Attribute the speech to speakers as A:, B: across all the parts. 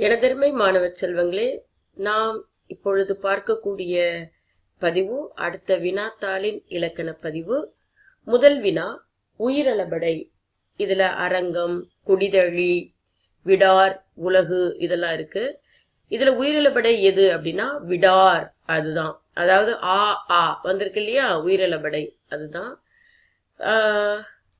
A: எனதருமை மாணவ செல்வங்களே நாம் இப்பொழுது பார்க்கக்கூடிய பதிவு அடுத்த வினாத்தாளின் இலக்கண பதிவு முதல் வினா உயிரளபடை இதுல அரங்கம் குடிதழி விடார் உலகு இதெல்லாம் இருக்கு இதுல உயிரிழபடை எது அப்படின்னா விடார் அதுதான் அதாவது ஆ ஆ வந்திருக்கு இல்லையா உயிரிழபடை அதுதான் ஆஹ்,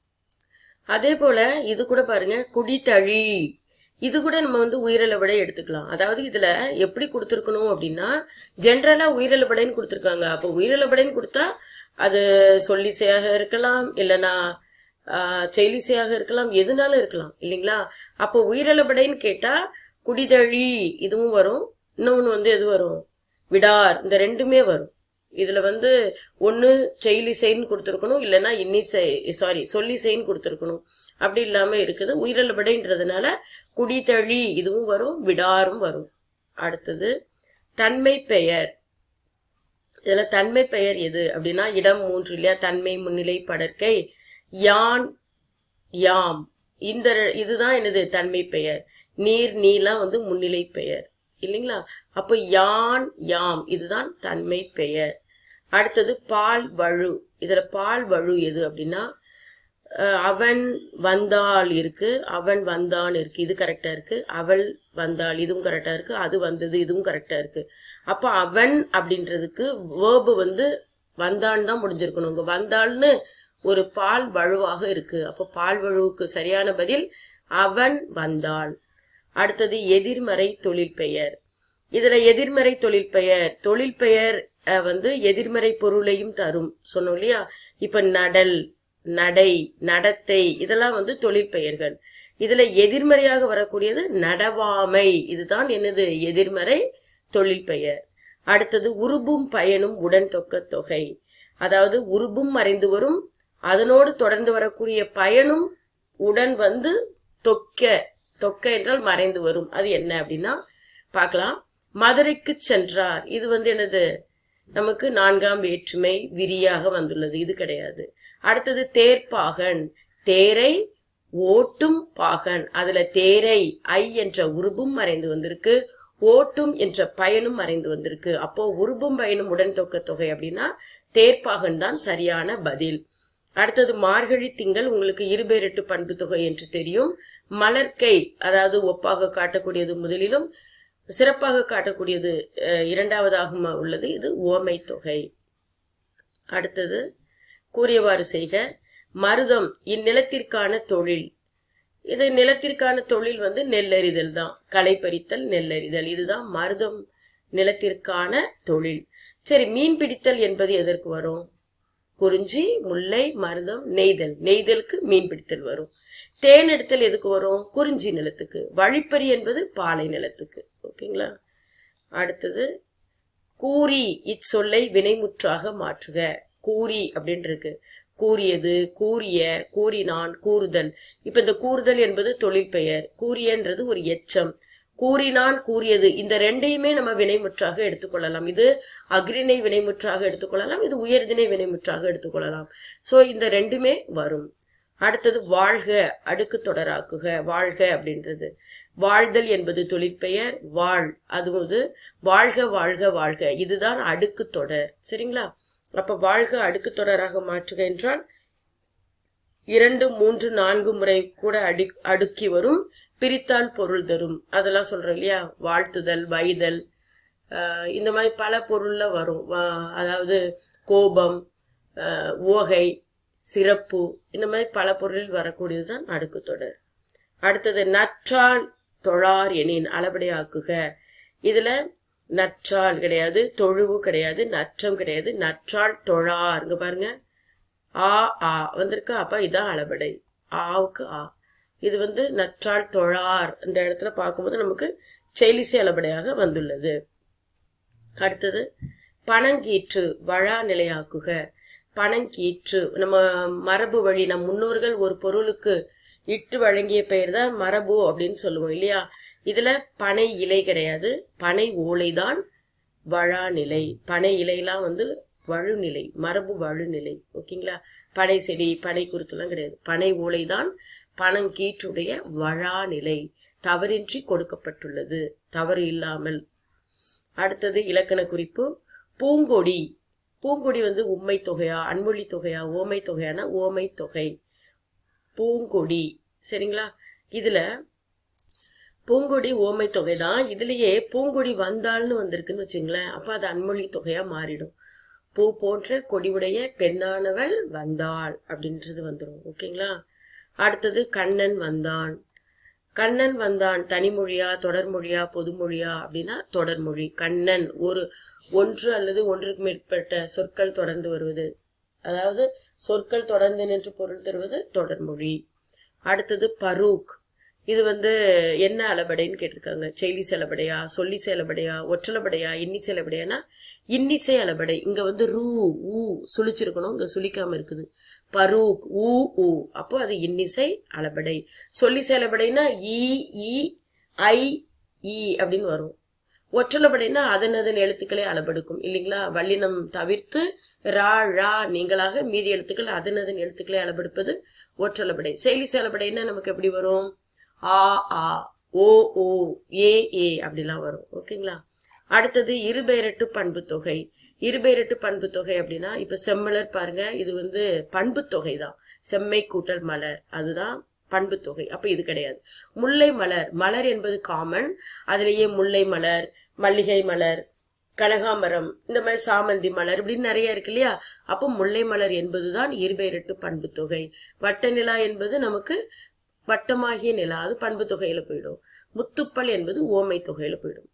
A: அதே போல இது கூட பாருங்க குடித்தழி இது கூட நம்ம வந்து உயிரிழபடை எடுத்துக்கலாம் அதாவது இதுல எப்படி கொடுத்துருக்கணும் அப்படின்னா ஜென்ரலா உயிரிழபடைன்னு கொடுத்துருக்காங்க அப்போ உயிரிழபடைன்னு கொடுத்தா அது சொல்லிசையாக இருக்கலாம் இல்லைன்னா ஆஹ், செயலிசையாக இருக்கலாம் எதுனாலும் இருக்கலாம் இல்லைங்களா அப்போ உயிரிழபடைன்னு கேட்டா குடிதழி இதுவும் வரும் இன்னொன்னு வந்து எது வரும் விடார் இந்த ரெண்டுமே வரும் இதுல வந்து ஒன்னு செயலிசைன்னு கொடுத்துருக்கணும் இல்லைன்னா இன்னிசை சாரி சொல்லிசைன்னு கொடுத்துருக்கணும் அப்படி இல்லாம இருக்குது உயிரிழபடைன்றதுனால குடிதழி இதுவும் வரும் விடாரும் வரும் அடுத்தது தன்மை பெயர் இதுல தன்மை பெயர் எது அப்படின்னா இடம் மூன்று இல்லையா தன்மை முன்னிலை படற்கை யான் யாம் இந்த ரெ- இதுதான் என்னது தன்மை பெயர் நீர் நீலாம் வந்து முன்னிலை பெயர் இல்லைங்களா அப்போ யான் யாம் இதுதான் தன்மை பெயர் அடுத்தது பால் வழு இதுல பால் வழு எது அப்படின்னா அஹ், அவன் வந்தாள் இருக்கு அவன் வந்தான் இருக்கு இது கரெக்டா இருக்கு அவள் வந்தாள் இதுவும் கரெக்டா இருக்கு அது வந்தது இதுவும் கரெக்டா இருக்கு அப்ப அவன் அப்படின்றதுக்கு வேர்பு வந்து வந்தான் தான் முடிஞ்சிருக்கணும் இங்க வந்தாள்னு ஒரு பால் வழுவாக இருக்கு அப்ப பால் வழுவுக்கு சரியான பதில் அவன் வந்தாள் அடுத்தது எதிர்மறை தொழிற்பெயர் இதுல எதிர்மறை தொழிற்பெயர் தொழிற்பெயர் அஹ், வந்து எதிர்மறை பொருளையும் தரும் சொன்னோம் இல்லையா இப்ப நடல் நடை நடத்தை இதெல்லாம் வந்து தொழிற்பெயர்கள் இதுல எதிர்மறையாக வரக்கூடியது நடவாமை இதுதான் என்னது எதிர்மறை தொழிற்பெயர் அடுத்தது உருபும் பயனும் உடன் தொக்க தொகை அதாவது உருபும் மறைந்து வரும் அதனோடு தொடர்ந்து வரக்கூடிய பயனும் உடன் வந்து தொக்க தொக்க என்றால் மறைந்து வரும் அது என்ன அப்படின்னா பார்க்கலாம் மதுரைக்கு சென்றார் இது வந்து என்னது நமக்கு நான்காம் வேற்றுமை விரியாக வந்துள்ளது இது கிடையாது அடுத்தது தேர்ப்பாகன் தேரை ஓட்டும் பாகன் அதுல தேரை ஐ என்ற உருபும் மறைந்து வந்திருக்கு ஓட்டும் என்ற பயனும் மறைந்து வந்திருக்கு அப்போ உருபும் பயனும் உடன் தொக்க தொகை அப்படின்னா தேர்ப்பாகன் தான் சரியான பதில் அடுத்தது மார்கழி திங்கள் உங்களுக்கு இருபேரெட்டு பண்பு தொகை என்று தெரியும் மலர்க்கை அதாவது ஒப்பாக காட்டக்கூடியது முதலிலும் சிறப்பாக காட்டக்கூடியது அஹ், இரண்டாவதாக உள்ளது இது ஓமை தொகை அடுத்தது கூறியவாறு செய்க மருதம் இந்நிலத்திற்கான தொழில் இது நிலத்திற்கான தொழில் வந்து நெல்லறிதல் தான் களை பறித்தல் நெல்லறிதல் இதுதான் மருதம் நிலத்திற்கான தொழில் சரி மீன் பிடித்தல் என்பது எதற்கு வரும் குறிஞ்சி முல்லை மருதம் நெய்தல் நெய்தலுக்கு மீன் பிடித்தல் வரும் தேன் எடுத்தல் எதுக்கு வரும் குறிஞ்சி நிலத்துக்கு வழிப்பறி என்பது பாலை நிலத்துக்கு ஓகேங்களா அடுத்தது கூறி இச்சொல்லை வினைமுற்றாக மாற்றுக கூறி அப்படின்னு இருக்கு கூறியது கூறிய கூறினான் கூறுதல் இப்ப இந்த கூறுதல் என்பது தொழிற்பெயர் கூறியன்றது ஒரு எச்சம் கூறினான் கூறியது இந்த ரெண்டையுமே நம்ம வினைமுற்றாக எடுத்துக்கொள்ளலாம் இது அக்ரிணை வினைமுற்றாக எடுத்துக்கொள்ளலாம் இது உயர்திணை வினைமுற்றாக எடுத்துக்கொள்ளலாம் சோ இந்த ரெண்டுமே வரும் அடுத்தது வாழ்க அடுக்கு தொடராக்குக வாழ்க அப்படின்றது வாழ்தல் என்பது தொழிற்பெயர் வாழ் அது வந்து வாழ்க வாழ்க வாழ்க இதுதான் அடுக்கு தொடர் சரிங்களா அப்ப வாழ்க அடுக்கு தொடராக மாற்றுக என்றால் இரண்டு மூன்று நான்கு முறை கூட அடி அடுக்கி வரும் பிரித்தால் பொருள் தரும் அதெல்லாம் சொல்றோம் இல்லையா வாழ்த்துதல் வைதல் ஆஹ் இந்த மாதிரி பல பொருள்ல வரும் வா- அதாவது கோபம் ஆஹ் ஓகை சிறப்பு இந்த மாதிரி பல பொருளில் வரக்கூடியதுதான் அடுக்கு தொடர் அடுத்தது நற்றால் தொழார் எனின் அளபடியாக்குக இதுல நற்றால் கிடையாது தொழுவு கிடையாது நற்றம் கிடையாது நற்றால் தொழார் இங்க பாருங்க ஆ ஆ வந்திருக்கா அப்ப இதான் அளபடை ஆவுக்கு ஆ இது வந்து நற்றால் தொழார் இந்த இடத்துல பார்க்கும்போது நமக்கு செயலிசை அளபடையாக வந்துள்ளது அடுத்தது பணங்கீற்று வழா நிலையாக்குக பணங்கீற்று நம்ம மரபு வழி நம் முன்னோர்கள் ஒரு பொருளுக்கு இட்டு வழங்கிய பெயர் தான் மரபு அப்படின்னு சொல்லுவோம் இல்லையா இதுல பனை இலை கிடையாது பனை ஓலைதான் வழா நிலை பனை இலைலாம் வந்து வழுநிலை மரபு வழுநிலை ஓகேங்களா பனை செடி பனை குருத்துலாம் கிடையாது பனை ஓலைதான் பனங்கீற்றுடைய வழா நிலை தவறின்றி கொடுக்கப்பட்டுள்ளது தவறு இல்லாமல் அடுத்தது இலக்கண குறிப்பு பூங்கொடி பூங்கொடி வந்து உண்மை தொகையா அன்மொழி தொகையா ஓமை தொகையானா ஓமை தொகை பூங்கொடி சரிங்களா இதுல பூங்கொடி ஓமை தொகை தான் இதுலயே பூங்கொடி வந்தாள்னு வந்திருக்குன்னு வச்சுங்களேன் அப்ப அது அன்மொழி தொகையா மாறிடும் பூ போன்ற கொடிவுடைய பெண்ணானவள் வந்தாள் அப்படின்றது வந்துடும் ஓகேங்களா அடுத்தது கண்ணன் வந்தான் கண்ணன் வந்தான் தனிமொழியா தொடர்மொழியா பொதுமொழியா அப்படின்னா தொடர்மொழி கண்ணன் ஒரு ஒன்று அல்லது ஒன்றுக்கு மேற்பட்ட சொற்கள் தொடர்ந்து வருவது அதாவது சொற்கள் தொடர்ந்து நின்று பொருள் தருவது தொடர்மொழி அடுத்தது பரூக் இது வந்து என்ன அளபடைன்னு கேட்டிருக்காங்க செயலி செலபடையா சொல்லி செலபடையா ஒற்றலபடையா இன்னி செலபடையானா இன்னிசை அளபடை இங்க வந்து ரூ ஊ சுழிச்சிருக்கணும் இங்க சுளிக்காம இருக்குது பரூக் ஊ ஊ அப்போ அது இன்னிசை அளபடை சொல்லி செலபடைனா ஈ ஈ ஐ ஈ அப்படின்னு வரும் ஒற்றலபடைனா அதன் அதன் எழுத்துக்களை அளபெடுக்கும் இல்லைங்களா வல்லினம் தவிர்த்து ரா ழா நீங்களாக மீதி எழுத்துக்கள் அதன் அதன் எழுத்துக்களை அளபெடுப்பது ஒற்றலபடை செயலி செலபடைன்னா நமக்கு எப்படி வரும் ஆ ஆ ஓ ஓ ஏ ஏ அப்படிலாம் வரும் ஓகேங்களா அடுத்தது இருபெயரட்டு பண்பு தொகை இருபெயரட்டு பண்பு தொகை அப்படின்னா இப்ப செம்மலர் பாருங்க இது வந்து பண்பு தொகை தான் செம்மை கூட்டல் மலர் அதுதான் பண்பு தொகை அப்ப இது கிடையாது முல்லை மலர் மலர் என்பது காமன் அதுலயே முல்லை மலர் மல்லிகை மலர் கனகாமரம் இந்த மாதிரி சாமந்தி மலர் இப்படின்னு நிறைய இருக்கு இல்லையா அப்போ முல்லை மலர் என்பதுதான் இருபெயரட்டு பண்பு தொகை வட்ட நிலா என்பது நமக்கு வட்டமாகிய நிலா அது பண்பு தொகையில போயிடும் முத்துப்பல் என்பது ஓமை தொகையில போயிடும்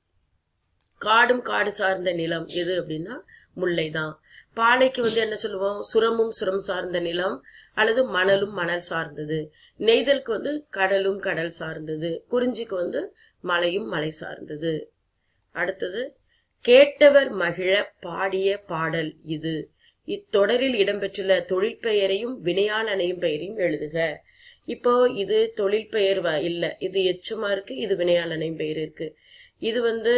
A: காடும் காடு சார்ந்த நிலம் எது அப்படின்னா முல்லை தான் பாலைக்கு வந்து என்ன சொல்லுவோம் சுரமும் சுரம் சார்ந்த நிலம் அல்லது மணலும் மணல் சார்ந்தது நெய்தலுக்கு வந்து கடலும் கடல் சார்ந்தது குறிஞ்சிக்கு வந்து மலையும் மலை சார்ந்தது அடுத்தது கேட்டவர் மகிழ பாடிய பாடல் இது இத்தொடரில் இடம்பெற்றுள்ள தொழில் பெயரையும் வினையாளனையும் பெயரையும் எழுதுக இப்போ இது தொழில் பெயர் வ- இல்ல இது எச்சமா இருக்கு இது வினையாளனையும் பெயர் இருக்கு இது வந்து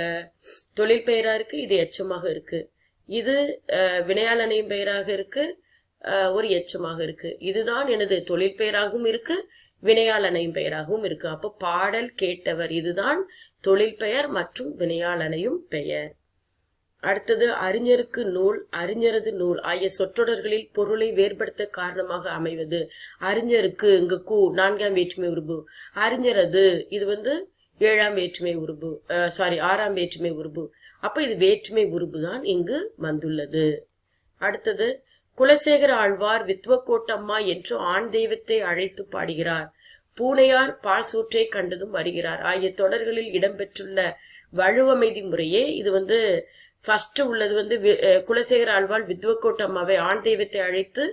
A: தொழில் பெயரா இருக்கு இது எச்சமாக இருக்கு இது அஹ், வினையாளனையும் பெயராக இருக்கு அஹ், ஒரு எச்சமாக இருக்கு இதுதான் எனது தொழில் பெயராகவும் இருக்கு வினையாளனையும் பெயராகவும் இருக்கு அப்போ பாடல் கேட்டவர் இதுதான் தொழில் பெயர் மற்றும் வினையாளனையும் பெயர் அடுத்தது அறிஞருக்கு நூல் அறிஞரது நூல் ஆகிய சொற்றொடர்களில் பொருளை வேறுபடுத்த காரணமாக அமைவது அறிஞருக்கு இங்கு கு நான்காம் வேற்றுமை உருபு அறிஞரது இது வந்து ஏழாம் வேற்றுமை உருபு சாரி ஆறாம் வேற்றுமை உருபு அப்ப இது வேற்றுமை உருபு தான் இங்கு வந்துள்ளது அடுத்தது குலசேகர ஆழ்வார் வித்வக்கோட்டம்மா என்று ஆண் தெய்வத்தை அழைத்து பாடுகிறார் பூனையார் பால் சூற்றை கண்டதும் வருகிறார் ஆகிய தொடர்களில் இடம்பெற்றுள்ள வழுவமைதி முறையே இது வந்து ஃபர்ஸ்ட் உள்ளது வந்து வி- அஹ் குலசேகர ஆழ்வார் வித்வக்கோட்டம்மாவை ஆண் தெய்வத்தை அழைத்து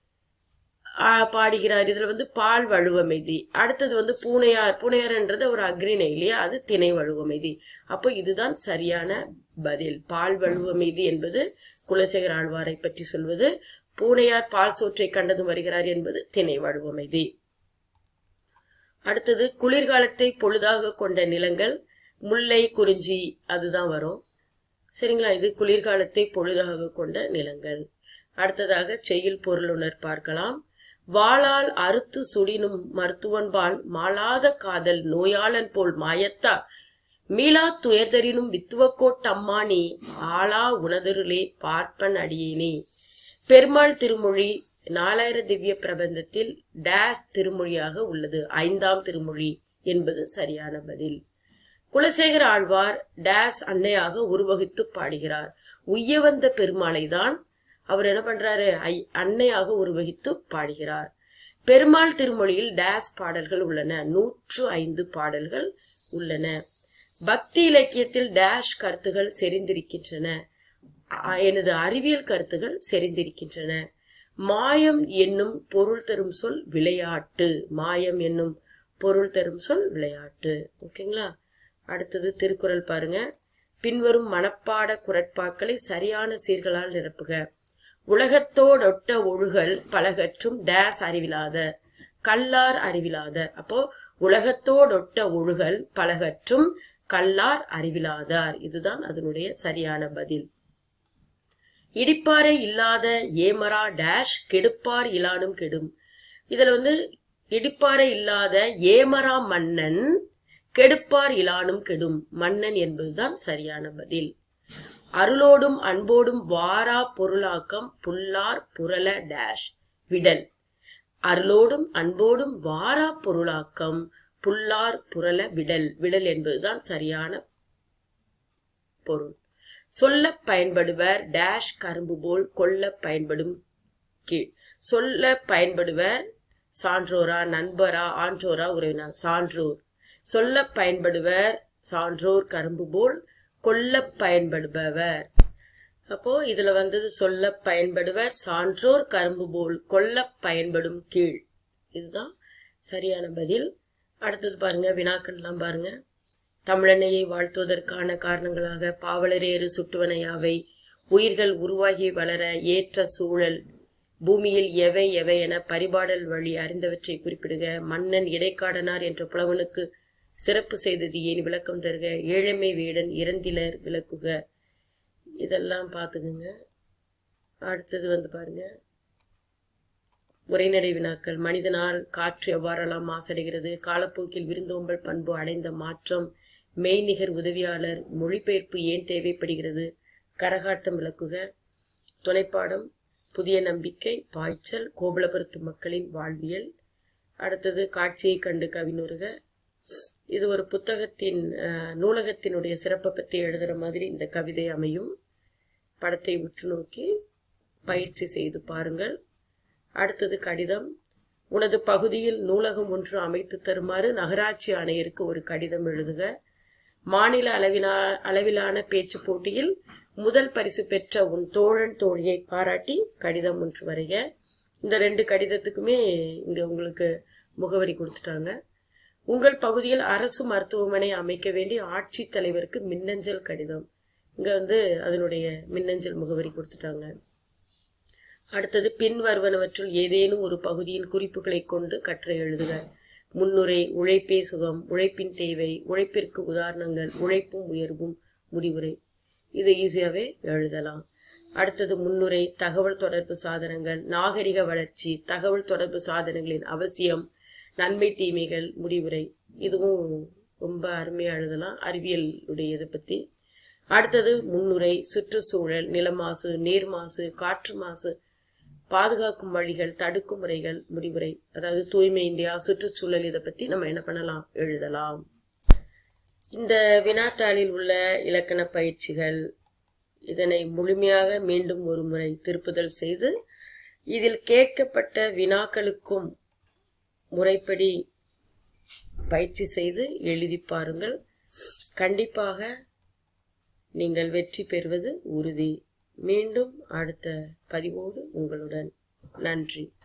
A: ஆ, பாடுகிறார் இதுல வந்து பால் வழுவமைதி அடுத்தது வந்து பூனையார் பூனையார்ன்றது ஒரு அக்ரிணை இல்லையா அது திணை வழுவமைதி அப்போ இதுதான் சரியான பதில் பால் வழுவமைதி என்பது குலசேகர ஆழ்வாரை பற்றி சொல்வது பூனையார் பால் சோற்றை கண்டதும் வருகிறார் என்பது திணை வழுவமைதி அடுத்தது குளிர்காலத்தை பொழுதாக கொண்ட நிலங்கள் முல்லை குறிஞ்சி அதுதான் வரும் சரிங்களா இது குளிர்காலத்தை பொழுதாக கொண்ட நிலங்கள் அடுத்ததாக செய்யுள் பொருளுணர் பார்க்கலாம் வாளால் அறுத்து சுடினும் மருத்துவன்பால் மாளாத காதல் நோயாளன் போல் மாயத்தா மீளா துயர்தரினும் வித்துவக்கோட்டம்மானி ஆளா உணதருளே பார்ப்பன் அடியேனே பெருமாள் திருமொழி நாலாயிர திவ்ய பிரபந்தத்தில் டேஸ் திருமொழியாக உள்ளது ஐந்தாம் திருமொழி என்பது சரியான பதில் குலசேகர ஆழ்வார் டேஸ் அன்னையாக உருவகித்து பாடுகிறார் உய்ய வந்த பெருமாளை தான் அவர் என்ன பண்றாரு ஐ அன்னையாக உருவகித்து பாடுகிறார் பெருமாள் திருமொழியில் டேஸ் பாடல்கள் உள்ளன நூற்று ஐந்து பாடல்கள் உள்ளன பக்தி இலக்கியத்தில் டேஷ் கருத்துகள் செறிந்திருக்கின்றன அ- எனது அறிவியல் கருத்துகள் செறிந்திருக்கின்றன மாயம் என்னும் பொருள் தரும் சொல் விளையாட்டு மாயம் என்னும் பொருள் தரும் சொல் விளையாட்டு ஓகேங்களா அடுத்தது திருக்குறள் பாருங்க பின்வரும் மனப்பாட குரட்பாக்களை சரியான சீர்களால் நிரப்புக உலகத்தோடொட்ட ஒழுகல் பலகற்றும் டேஸ் அறிவிலாத கல்லார் அறிவிலாத அப்போ உலகத்தோடொட்ட ஒழுகல் பலகற்றும் கல்லார் அறிவிலாதார் இதுதான் அதனுடைய சரியான பதில் இடிப்பாறை இல்லாத ஏமரா டேஷ் கெடுப்பார் இலானும் கெடும் இதுல வந்து இடிப்பாறை இல்லாத ஏமரா மன்னன் கெடுப்பார் இலானும் கெடும் மன்னன் என்பதுதான் சரியான பதில் அருளோடும் அன்போடும் வாரா பொருளாக்கம் புல்லார் புரள டேஷ் விடல் அருளோடும் அன்போடும் வாரா பொருளாக்கம் புல்லார் புரள விடல் விடல் என்பதுதான் சரியான பொருள் சொல்ல பயன்படுவர் டேஷ் கரும்பு போல் கொல்ல பயன்படும் கீழ் சொல்ல பயன்படுவர் சான்றோரா நண்பரா ஆன்றோரா உறவினர் சான்றோர் சொல்ல பயன்படுவர் சான்றோர் கரும்பு போல் கொல்ல பயன்படுபவர் அப்போ இதுல வந்தது சொல்ல பயன்படுவர் சான்றோர் கரும்பு போல் கொல்ல பயன்படும் கீழ் இதுதான் சரியான பதில் அடுத்தது பாருங்க வினாக்கள்லாம் பாருங்க தமிழனையை வாழ்த்துவதற்கான காரணங்களாக பாவலரேறு சுட்டுவனையாவை உயிர்கள் உருவாகி வளர ஏற்ற சூழல் பூமியில் எவை எவை என பரிபாடல் வழி அறிந்தவற்றை குறிப்பிடுக மன்னன் இடைக்காடனார் என்ற புலவனுக்கு சிறப்பு செய்தது ஏன் விளக்கம் தருக ஏழமை வேடன் இறந்திலர் விளக்குக இதெல்லாம் பார்த்துக்குங்க அடுத்தது வந்து பாருங்க உரைநடை வினாக்கள் மனிதனால் காற்று எவ்வாறெல்லாம் மாசடைகிறது காலப்போக்கில் விருந்தோம்பல் பண்பு அடைந்த மாற்றம் மெய்நிகர் உதவியாளர் மொழிபெயர்ப்பு ஏன் தேவைப்படுகிறது கரகாட்டம் விளக்குக துணைப்பாடம் புதிய நம்பிக்கை பாய்ச்சல் கோபலபுரத்து மக்களின் வாழ்வியல் அடுத்தது காட்சியை கண்டு கவினுருக இது ஒரு புத்தகத்தின் அஹ், நூலகத்தினுடைய சிறப்பை பற்றி எழுதுகிற மாதிரி இந்த கவிதை அமையும் படத்தை உற்று நோக்கி பயிற்சி செய்து பாருங்கள் அடுத்தது கடிதம் உனது பகுதியில் நூலகம் ஒன்று அமைத்து தருமாறு நகராட்சி ஆணையருக்கு ஒரு கடிதம் எழுதுக மாநில அளவிலா அளவிலான பேச்சு போட்டியில் முதல் பரிசு பெற்ற உன் தோழன் தோழியை பாராட்டி கடிதம் ஒன்று வரைக இந்த ரெண்டு கடிதத்துக்குமே இங்க உங்களுக்கு முகவரி கொடுத்துட்டாங்க உங்கள் பகுதியில் அரசு மருத்துவமனை அமைக்க வேண்டிய ஆட்சித் தலைவருக்கு மின்னஞ்சல் கடிதம் இங்க வந்து அதனுடைய மின்னஞ்சல் முகவரி கொடுத்துட்டாங்க அடுத்தது பின் வருவனவற்றுள் ஏதேனும் ஒரு பகுதியின் குறிப்புகளை கொண்டு கற்றை எழுதுக முன்னுரை உழைப்பே சுகம் உழைப்பின் தேவை உழைப்பிற்கு உதாரணங்கள் உழைப்பும் உயர்வும் முடிவுரை இது ஈஸியாவே எழுதலாம் அடுத்தது முன்னுரை தகவல் தொடர்பு சாதனங்கள் நாகரிக வளர்ச்சி தகவல் தொடர்பு சாதனங்களின் அவசியம் நன்மை தீமைகள் முடிவுரை இதுவும் ரொம்ப அருமையா எழுதலாம் அறிவியல் உடைய இதை பத்தி அடுத்தது முன்னுரை சுற்றுச்சூழல் நிலமாசு நீர் மாசு காற்று மாசு பாதுகாக்கும் வழிகள் தடுக்கும் முறைகள் முடிவுரை அதாவது தூய்மை இந்தியா சுற்றுச்சூழல் இதை பத்தி நம்ம என்ன பண்ணலாம் எழுதலாம் இந்த வினாத்தாளில் உள்ள இலக்கண பயிற்சிகள் இதனை முழுமையாக மீண்டும் ஒரு முறை திருப்புதல் செய்து இதில் கேட்கப்பட்ட வினாக்களுக்கும் முறைப்படி பயிற்சி செய்து எழுதி பாருங்கள் கண்டிப்பாக நீங்கள் வெற்றி பெறுவது உறுதி மீண்டும் அடுத்த பதிவோடு உங்களுடன் நன்றி